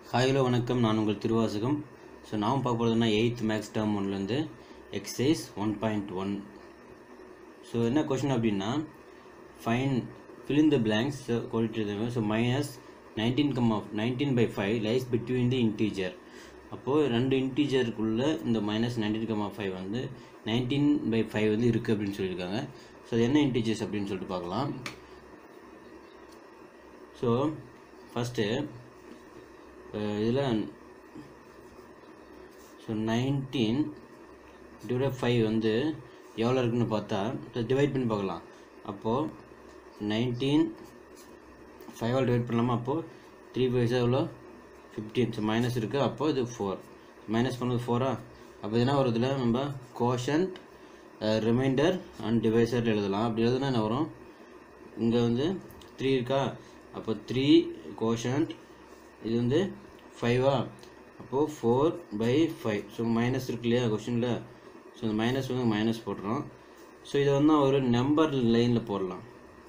hi hello வணக்கம் நான் உங்கள் திருவாசகம் ஸோ நாம் பார்க்க போகிறதுனா எயித் மேக்ஸ் டேர்ம் ஒன்லேருந்து exercise one point one so என்ன கொஷின் அப்படின்னா fine fill in the blanks கொடுத்துருந்தாங்க so minus nineteen come of nineteen by five lies between the integer அப்போது ரெண்டு இன்டீஜருக்குள்ளே இந்த மைனஸ் நைன்டீன் கம் ஃபைவ் வந்து நைன்டீன் பை ஃபைவ் வந்து இருக்குது அப்படின்னு சொல்லியிருக்காங்க ஸோ அது என்ன இன்டீஜர்ஸ் அப்படின்னு சொல்லிட்டு பார்க்கலாம் ஸோ ஃபஸ்ட்டு இதில் ஸோ நைன்டீன் டிவைட் ஃபைவ் வந்து எவ்வளோ இருக்குன்னு பார்த்தா டிவைட் பண்ணி பார்க்கலாம் அப்போது நைன்டீன் ஃபைவால் டிவைட் பண்ணலாமா அப்போது த்ரீ ஃபைவ் எவ்வளோ ஃபிஃப்டீன் ஸோ மைனஸ் இருக்குது அப்போது இது ஃபோர் மைனஸ் பண்ணது ஃபோரா அப்போ என்ன வருதுல நம்ம கோஷன்ட் ரிமைண்டர் அண்ட் டிவைசர் எழுதலாம் அப்படி எழுதுனா என்ன வரும் இங்கே வந்து த்ரீ இருக்கா அப்போ த்ரீ கோஷன்ட் இது வந்து ஃபைவா அப்போது four by five so minus இருக்கு இல்லையா கொஷினில் ஸோ இந்த மைனஸ் வந்து மைனஸ் போடுறோம் ஸோ இதை வந்து ஒரு நம்பர் லைனில் போடலாம்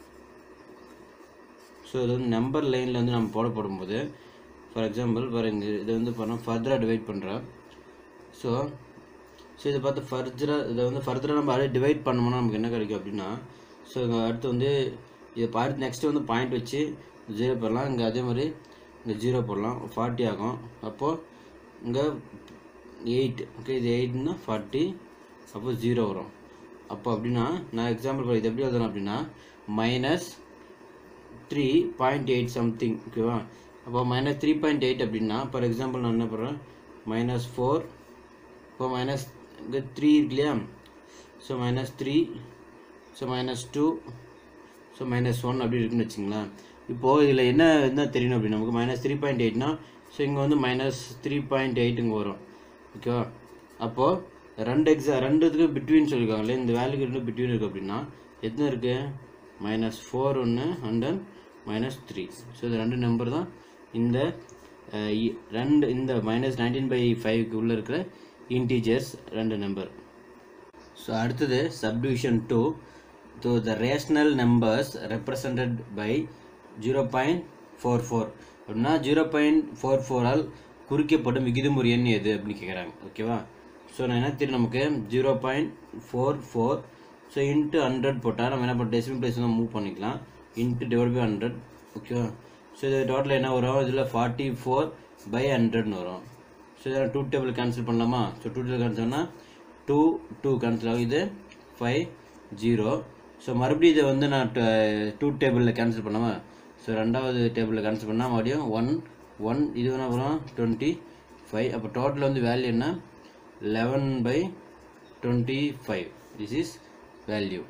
ஸோ இது வந்து நம்பர் லைனில் வந்து நம்ம போட போடும்போது ஃபார் எக்ஸாம்பிள் பாருங்க இதை வந்து பண்ணோம் ஃபர்தராக டிவைட் பண்ணுறோம் ஸோ ஸோ இதை பார்த்து ஃபர்தராக இதை வந்து ஃபர்தராக நம்ம அப்படியே டிவைட் பண்ணோம்னா நமக்கு என்ன கிடைக்கும் அப்படின்னா ஸோ இங்கே அடுத்து வந்து இதை பார்த்து நெக்ஸ்ட்டு வந்து பாயிண்ட் வச்சு ஜீரோ போடலாம் இங்கே அதே மாதிரி இங்கே ஜீரோ போடலாம் ஃபார்ட்டி ஆகும் அப்போது இங்கே எயிட் ஓகே இது எயிட்னா ஃபார்ட்டி அப்போ ஜீரோ வரும் அப்போ அப்படின்னா நான் எக்ஸாம்பிள் இது எப்படி எழுதணும் அப்படின்னா minus three point eight something ஓகேவா அப்போ மைனஸ் த்ரீ பாயிண்ட் எயிட் அப்படின்னா ஃபார் எக்ஸாம்பிள் நான் என்ன பண்ணுறேன் மைனஸ் ஃபோர் இப்போ மைனஸ் இங்கே த்ரீ இருக்கு இல்லையா so minus three so minus two so minus one அப்படி இருக்குன்னு வச்சுங்களேன் இப்போது இதில் என்ன என்ன தெரியணும் அப்படி நமக்கு மைனஸ் த்ரீ பாயிண்ட் எயிட்னா ஸோ இங்கே வந்து மைனஸ் த்ரீ பாயிண்ட் எயிட் இங்கே வரும் ஓகேவா அப்போது ரெண்டு எக்ஸா ரெண்டுத்துக்கு பிட்வீன் சொல்லியிருக்காங்களே இந்த வேல்யூக்கு ரெண்டு பிட்வீன் இருக்குது அப்படின்னா எத்தனை இருக்குது மைனஸ் ஃபோர் ஒன்று and then minus three so இது ரெண்டு நம்பர் தான் இந்த அஹ், இ- ரெண்டு இந்த மைனஸ் நைன்டீன் பை ஃபைவ்க்கு உள்ளே இருக்கிற இன்டீஜர்ஸ் ரெண்டு நம்பர் ஸோ அடுத்தது subdivision two to the rational numbers represented by zero point four four அப்படின்னா ஜீரோ பாயிண்ட் ஃபோர் ஃபோரால் குறிக்கப்படும் விகிதமுறை எண் எது அப்படின்னு கேட்குறாங்க ஓகேவா ஸோ நான் என்ன தெரியும் நமக்கு zero point four four so into hundred போட்டால் நம்ம என்ன பண்ண டெசிமல் பிளேஸ் வந்து மூவ் பண்ணிக்கலாம் இன்ட்டு டிவைட் பை ஹண்ட்ரட் ஓகேவா ஸோ இது டோட்டல் என்ன வரும் இதில் ஃபார்ட்டி ஃபோர் பை ஹண்ட்ரட்னு வரும் ஸோ இதில் டூ டேபிள் கேன்சல் பண்ணலாமா ஸோ டூ டேபிள் கேன்சல் பண்ணால் டூ டூ கேன்சல் ஆகும் இது ஃபைவ் ஜீரோ ஸோ மறுபடியும் இதை வந்து நான் டூ டேபிளில் கேன்சல் பண்ணாமா ஸோ ரெண்டாவது டேபிளில் கேன்சல் பண்ணால் மறுபடியும் ஒன் ஒன் இது என்ன வரும் டுவெண்ட்டி ஃபைவ் அப்போ டோட்டல் வந்து வேல்யூ என்ன eleven by twenty five this is value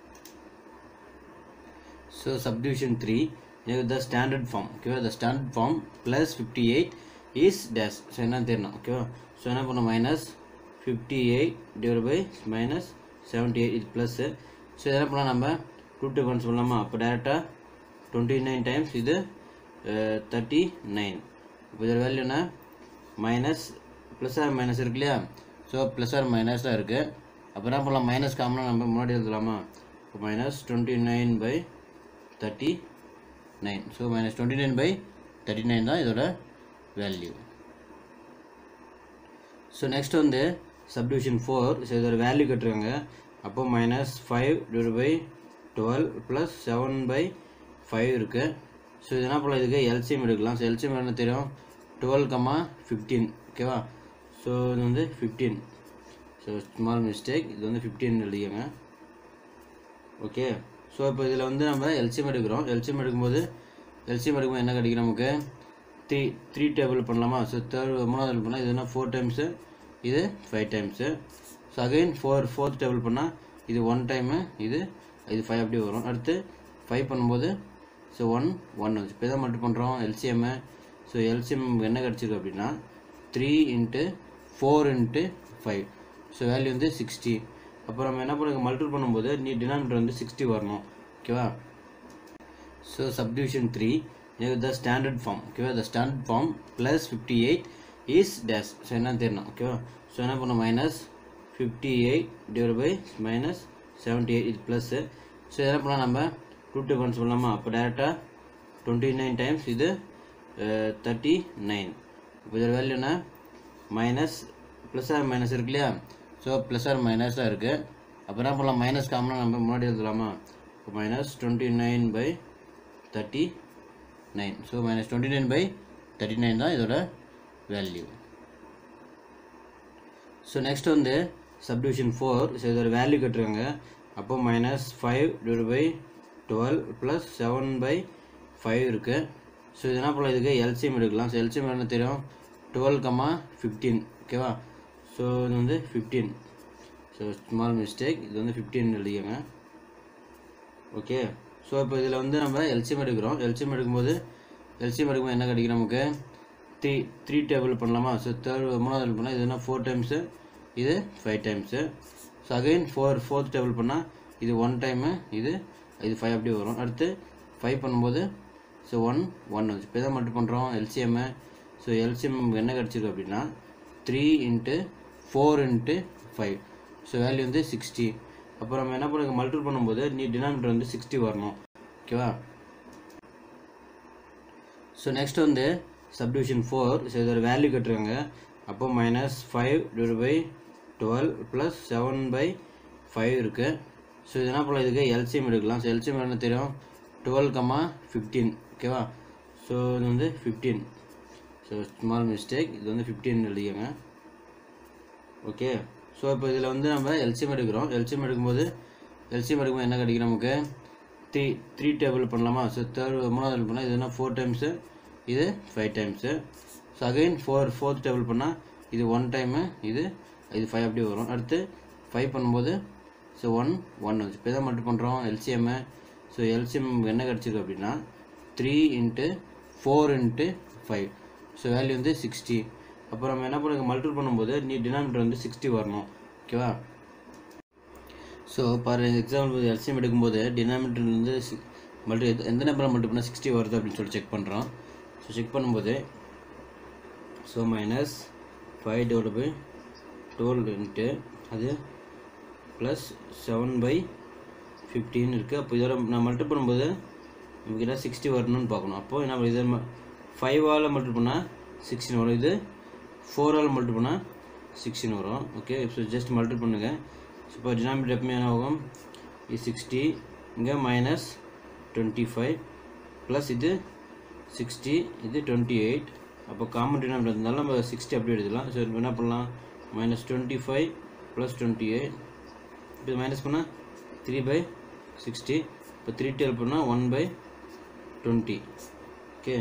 so subdivision three the standard form ஓகேவா the standard form plus fifty eight is dash so என்ன தெரியணும் ஓகேவா ஸோ என்ன பண்ணணும் minus fifty eight divide by minus seventy eight இது plus so என்ன பண்ணலாம் நம்ம டூ டூ ஒன் சொல்லலாமா அப்போ டேரெக்டாக டுவெண்ட்டி நைன் டைம்ஸ் இது தேர்ட்டி நைன் இப்போ இதோட வேல்யூ என்ன மைனஸ் ப்ளஸ் ஆர் மைனஸ் இருக்கு இல்லையா ஸோ ப்ளஸ் ஆர் மைனஸ் தான் இருக்குது அப்போ என்ன பண்ணலாம் மைனஸ் காமனாக நம்ம முன்னாடி எழுதலாமா இப்போ minus twenty nine by thirty nine so minus twenty nine by thirty nine தான் இதோட வேல்யூ ஸோ நெக்ஸ்ட் வந்து சப்டிவிஷன் ஃபோர் ஸோ இதோட வேல்யூ கட்டுருக்காங்க அப்போ minus five divide by twelve plus seven by five இருக்குது ஸோ இது என்ன பண்ணலாம் இதுக்கு எல்சிஎம் எடுக்கலாம் ஸோ எல்சிஎம் என்ன தெரியும் டுவெல் கம்மா ஃபிஃப்டீன் ஓகேவா ஸோ இது வந்து ஃபிஃப்டீன் ஸோ ஸ்மால் மிஸ்டேக் இது வந்து ஃபிஃப்டீன் எழுதிக்கோங்க ஓகே ஸோ இப்போ இதில் வந்து நம்ம எல்சிஎம் எடுக்கிறோம் எல்சிஎம் எடுக்கும்போது எல்சிஎம் எடுக்கும்போது என்ன கிடைக்கும் நமக்கு த்ரீ த்ரீ டேபிள் பண்ணலாமா ஸோ தேர்ட் மூணாவது பண்ணால் இது என்ன ஃபோர் டைம்ஸு இது five times so again four fourth table பண்ணால் இது ஒன் டைமு இது இது ஃபைவ் அப்படியே வரும் அடுத்து ஃபைவ் பண்ணும்போது ஸோ ஒன் ஒன் வந்து இப்போ தான் மட்டும் பண்ணுறோம் எல்சிஎம்மு ஸோ எல்சிஎம் என்ன கிடச்சிருக்கு அப்படின்னா three into four into five so value வந்து சிக்ஸ்டி அப்புறம் நம்ம என்ன பண்ணுங்க மல்டிபிள் பண்ணும்போது நீ டினாமினேட்டர் வந்து சிக்ஸ்டி வரணும் ஓகேவா so subdivision three the standard form ஓகேவா the standard form plus fifty eight is dash so என்ன தெரியணும் ஓகேவா ஸோ என்ன பண்ணோம் minus fifty eight divide by minus seventy eight இது ப்ளஸ்ஸு ஸோ என்ன பண்ணால் நம்ம டூ டூ ஒன் சொல்லலாமா அப்போ டேரெக்டாக டுவெண்ட்டி நைன் டைம்ஸ் இது தேர்ட்டி நைன் இப்போ இதோட வேல்யூ என்ன மைனஸ் ப்ளஸ் ஆர் மைனஸ் இருக்கு இல்லையா ஸோ ப்ளஸ் ஆர் மைனஸ் தான் இருக்குது அப்போ என்ன பண்ணலாம் மைனஸ் காமனாக நம்ம முன்னாடி எழுதலாமா இப்போ minus twenty nine by thirty nine so minus twenty nine by thirty nine தான் இதோட வேல்யூ ஸோ நெக்ஸ்ட் வந்து சப்டிவிஷன் ஃபோர் ஸோ இதோட வேல்யூ கேட்டிருக்காங்க அப்போ minus five divide by twelve plus seven by five இருக்குது ஸோ இது என்ன பண்ணலாம் இதுக்கு எல்சிஎம் எடுக்கலாம் ஸோ எல்சிஎம் என்ன தெரியும் டுவெல் கமா ஃபிஃப்டீன் ஓகேவா ஸோ இது வந்து ஃபிஃப்டீன் ஸோ ஸ்மால் மிஸ்டேக் இது வந்து ஃபிஃப்டீன் எழுதிக்கோங்க ஓகே ஸோ இப்போ இதில் வந்து நம்ம எல்சிஎம் எடுக்கிறோம் எல்சிஎம் எடுக்கும்போது எல்சிஎம் எடுக்கும்போது என்ன கிடைக்கும் நமக்கு த்ரீ த்ரீ டேபிள் பண்ணலாமா ஸோ தேர்ட் மூணாவது பண்ணால் இதுனா ஃபோர் டைம்ஸு இது five times so again four fourth table பண்ணால் இது ஒன் டைமு இது இது ஃபைவ் அப்படி வரும் அடுத்து ஃபைவ் பண்ணும்போது ஸோ ஒன் ஒன் வந்து இப்போ தான் மட்டும் பண்ணுறோம் எல்சிஎம்மு ஸோ எல்சிஎம் என்ன கிடச்சிருக்கு அப்படின்னா three into four into five so value வந்து சிக்ஸ்டி அப்புறம் நம்ம என்ன பண்ணுங்க மல்டிபிள் பண்ணும்போது நீ டினாமினேட்டர் வந்து சிக்ஸ்டி வரணும் ஓகேவா ஸோ நெக்ஸ்ட் வந்து சப்டிவிஷன் ஃபோர் ஸோ இதோட வேல்யூ கேட்டிருக்காங்க அப்போ minus five divide by twelve plus seven by five இருக்குது ஸோ இது என்ன பண்ணலாம் இதுக்கு எல்சிஎம் எடுக்கலாம் ஸோ எல்சிஎம் என்ன தெரியும் டுவெல் கமா ஃபிஃப்டீன் ஓகேவா ஸோ இது வந்து ஃபிஃப்டீன் ஸோ ஸ்மால் மிஸ்டேக் இது வந்து ஃபிஃப்டீன் எழுதிக்கோங்க ஓகே ஸோ இப்போ இதில் வந்து நம்ம எல்சிஎம் எடுக்கிறோம் எல்சிஎம் எடுக்கும்போது எல்சிஎம் எடுக்கும்போது என்ன கிடைக்கும் நமக்கு த்ரீ த்ரீ டேபிள் பண்ணலாமா ஸோ தேர்ட் மூணாவது பண்ணால் இதுனா ஃபோர் டைம்ஸு இது five times so again four fourth table பண்ணால் இது ஒன் டைமு இது இது ஃபைவ் அப்படி வரும் அடுத்து ஃபைவ் பண்ணும்போது ஸோ ஒன் ஒன் வந்து இப்போ தான் மட்டும் பண்ணுறோம் எல்சிஎம்மு ஸோ எல்சிஎம் என்ன கிடச்சிருக்கு அப்படின்னா three into four into five so value வந்து சிக்ஸ்டி அப்புறம் நம்ம என்ன பண்ணுங்க மல்டிபிள் பண்ணும்போது நீ டினாமினேட்டர் வந்து சிக்ஸ்டி வரணும் ஓகேவா ஸோ பாரு எக்ஸாம்பிள் எல்சிஎம் எடுக்கும்போது டினாமினேட்டர் வந்து மல்டி எந்த நம்பரில் மல்டி பண்ணால் சிக்ஸ்டி வருது அப்படின்னு சொல்லி செக் பண்ணுறோம் ஸோ செக் பண்ணும்போது so minus five divide by twelve into அது ப்ளஸ் செவன் பை ஃபிஃப்டீன் இருக்குது அப்போ இதோட நான் மல்டி பண்ணும்போது நமக்கு என்ன சிக்ஸ்டி வரணும்னு பார்க்கணும் அப்போது என்ன இதை ஃபைவால் மல்டி பண்ணால் சிக்ஸ்டின் வரும் இது ஃபோரால் மல்டி பண்ணால் சிக்ஸ்டின் வரும் ஓகே ஸோ ஜஸ்ட் மல்டி பண்ணுங்கள் ஸோ இப்போ டினாமினேட்டர் எப்பவுமே என்ன ஆகும் இது சிக்ஸ்டி இங்கே மைனஸ் டுவெண்ட்டி ஃபைவ் ப்ளஸ் இது சிக்ஸ்டி இது டுவெண்ட்டி எயிட் அப்போ காமன் டினாமினேட்டர் இருந்தாலும் நம்ம சிக்ஸ்டி அப்படி எடுத்துக்கலாம் ஸோ என்ன பண்ணலாம் minus twenty five plus twenty eight இப்போ மைனஸ் பண்ணால் த்ரீ பை சிக்ஸ்டி இப்போ த்ரீ டெல் பண்ணால் one by twenty okay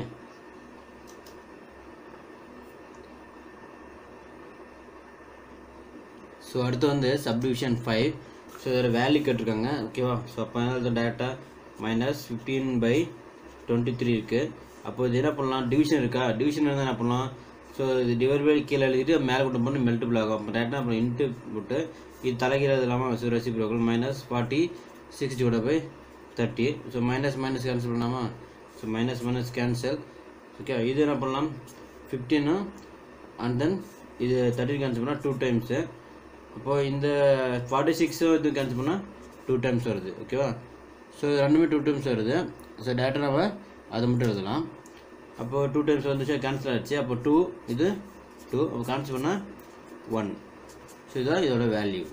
so அடுத்து வந்து சப்டிவிஷன் ஃபைவ் ஸோ இதோட வேல்யூ கேட்டிருக்காங்க ஓகேவா ஸோ அப்போ இந்த data minus fifteen by twenty three இருக்குது அப்போ இது என்ன பண்ணலாம் டிவிஷன் இருக்கா டிவிஷன் இருந்தால் என்ன பண்ணலாம் ஸோ இது டிவைட் பை கீழே எழுதிட்டு மேலே கொண்டு பண்ணி மெல்டிபிள் ஆகும் அப்போ டேட்டா அப்புறம் இன்ட்டு போட்டு இது தலைகீழ இல்லாமல் so reciprocal minus forty six divide by thirty so minus minus cancel பண்ணலாமா so minus minus cancel okay இது என்ன பண்ணலாம் ஃபிஃப்டீனு அண்ட் தென் இது தேர்ட்டி கேன்சல் பண்ணால் டூ டைம்ஸு அப்போது இந்த ஃபார்ட்டி சிக்ஸும் இது கேன்சல் பண்ணால் டூ டைம்ஸ் வருது ஓகேவா ஸோ ரெண்டுமே டூ டைம்ஸ் வருது ஸோ டேட்டா நம்ம அதை மட்டும் எழுதலாம் அப்போது டூ டைம்ஸ் வந்துச்சு கேன்சல் ஆச்சு அப்போ டூ இது டூ அப்போ கேன்சல் பண்ணால் ஒன் ஸோ இதுதான் இதோட வேல்யூ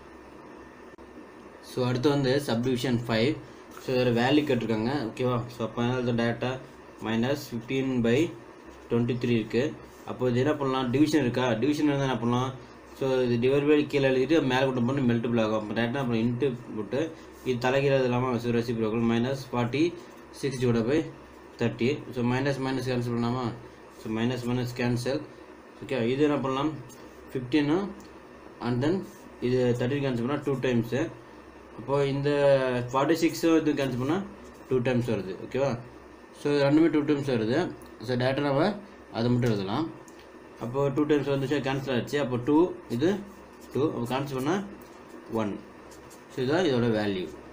ஸோ அடுத்து வந்து சப்டிவிஷன் ஃபைவ் ஸோ இதோட வேல்யூ கேட்டிருக்காங்க ஓகேவா ஸோ அப்போ இந்த data minus fifteen by twenty three இருக்குது அப்போ இது என்ன பண்ணலாம் டிவிஷன் இருக்கா டிவிஷன் இருந்தால் என்ன பண்ணலாம் ஸோ இது டிவைட் பை கீழே எழுதிட்டு மேலே கொண்டு பண்ணி மெல்டிபிள் ஆகும் அப்போ டேட்டா அப்புறம் இன்ட்டு போட்டு இது தலைகீழ இல்லாமல் so reciprocal minus forty six divide by thirty so minus minus cancel பண்ணலாமா so minus minus cancel okay இது என்ன பண்ணலாம் ஃபிஃப்டீனு அண்ட் தென் இது தேர்ட்டி கேன்சல் பண்ணால் டூ டைம்ஸு அப்போது இந்த ஃபார்ட்டி சிக்ஸும் இது கேன்சல் பண்ணால் டூ டைம்ஸ் வருது ஓகேவா ஸோ ரெண்டுமே டூ டைம்ஸ் வருது ஸோ டேட்டா நம்ம அதை மட்டும் எழுதலாம் அப்போது டூ டைம்ஸ் வந்துச்சு கேன்சல் ஆச்சு அப்போ டூ இது டூ அப்போ கேன்சல் பண்ணால் ஒன் ஸோ இதுதான் இதோட வேல்யூ